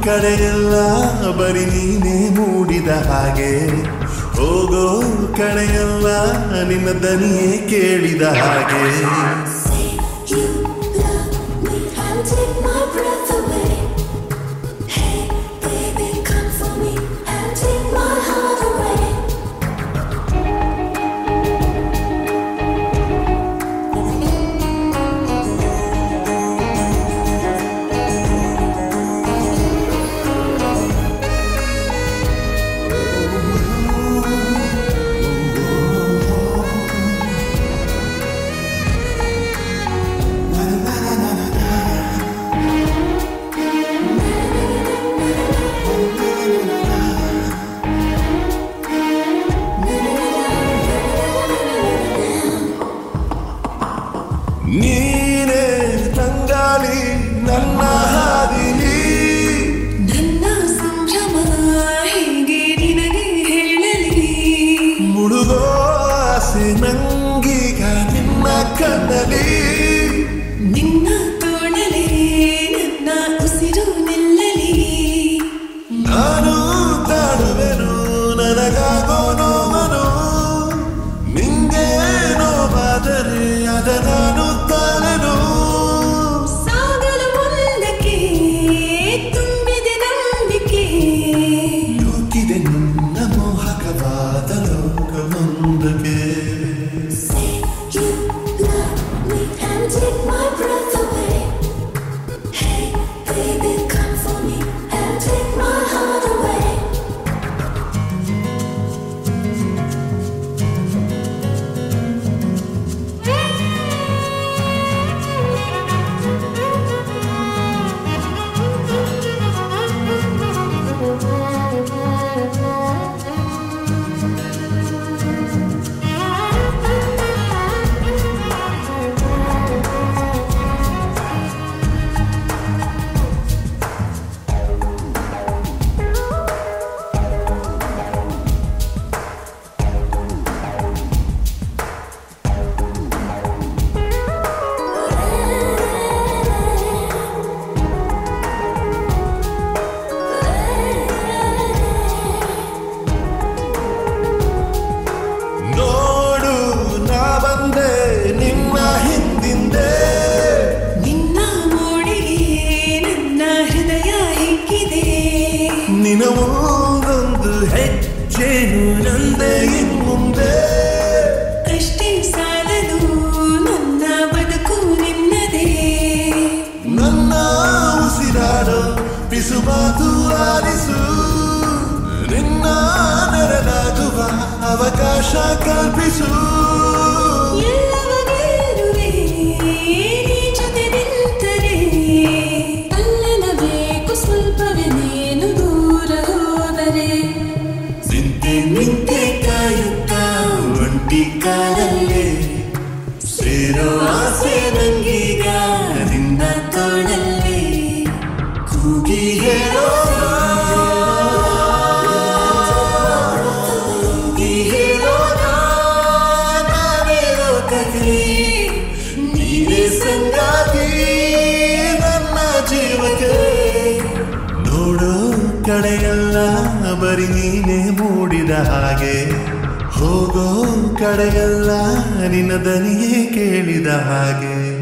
ಕಡೆಯೆಲ್ಲ ಬರೀ ನೀನೇ ಮೂಡಿದ ಹಾಗೆ ಹೋಗೋ ಕಡೆಯೆಲ್ಲ ನಿನ್ನ ದನಿಯೇ ಕೇಳಿದ ಹಾಗೆ Say you love me and take my breath away. Hey, baby, come for me and take my heart away. ನೀನೇ ತಂಗಾಳಿ ನನ್ನ ಹಾದಿಲಿ ನನ್ನ ಸಂಭ್ರಮ ಹೇಗೆ ನಿನಗೆ ಹೇಳಲಿ ಮುಳುಗೋ ಆಸೆ ನಂಗೀಗ ನಿನ್ನ ಕಣ್ಣಲಿ ನಿನ್ನ ತೋಳಲೇ ನನ್ನ ಉಸಿರು ನಿಲ್ಲಲಿ ನಾನು ತಾಡುವೆನು ನನಗಾಗೋ ನೋವನು ನಿಂಗೆ ನೋವಾದರೆ ಅದ ನಾನು ತಾಳೆನು ಸಾಗಲು ಮುಂದಕ್ಕೆ ತುಂಬಿದೆ ನಂಬಿಕೆ ನೂಕಿದೆ ನನ್ನ ಮೋಹಕವಾದ ಲೋಕವೊಂದಕ್ಕೆ Say you love me and take my breath away. Hey, baby, come for me and take my heart away. ನೋಡು ನಾ ಬಂದೆ ನಿಮ್ಮ ಹಿಂದಿಂದೆ ನಿನ್ನ ಮೋಡಿಗೆ ನನ್ನ ಹೃದಯ ಹಿಕ್ಕಿದೆ ನಿನ ಒಂದೊಂದು ಹೆಜ್ಜೆನು ನಂದೆ ಇನ್ಮುಂದೆ ಅಷ್ಟೇ ಸಾಲದು ನನ್ನ ಬದುಕು ನಿನ್ನದೇ ನನ್ನ ಉಸಿರಾಡೋ ಪಿಸು ಮಾತು ಆಲಿಸು ನಿನ್ನ ನೆರಳಾಗುವ ಅವಕಾಶ ಕಲ್ಪಿಸು ಎಲ್ಲವ ಗೆಲ್ಲುವೆ ನೀ ಜೊತೆ ನಿಂತರೆ ಅಲ್ಲೆನಬೇಕು ಸ್ವಲ್ಪವೇ ನೀನು ದೂರ ಹೋದರೆ ನಿಂತೆ ನಿಂತೆ ಕಾಯುತ್ತಾ ಒಂಟಿ ಕಾಲಲ್ಲೇ ಸೇರೋ ಆಸೆ ನಂಗೀಗ ನಿನ್ನ ತೋಳಲ್ಲಿ ಕೂಗಿ ಹೇಳೋ ಕೂಗಿ ಹೇಳೋ ನಾನೇ ಲೋಕಕ್ಕೆ ನೀನೇ ಸಂಗಾತಿ ನನ್ನ ಜೀವಕ್ಕೆ ನೋಡೋ ಕಡೆಯೆಲ್ಲ ಬರೀ ನೀನೇ ಮೂಡಿದ ಹಾಗೆ ಹೋಗೋ ಕಡೆಯೆಲ್ಲ ನಿನ್ನ ದನಿಯೇ ಕೇಳಿದ ಹಾಗೆ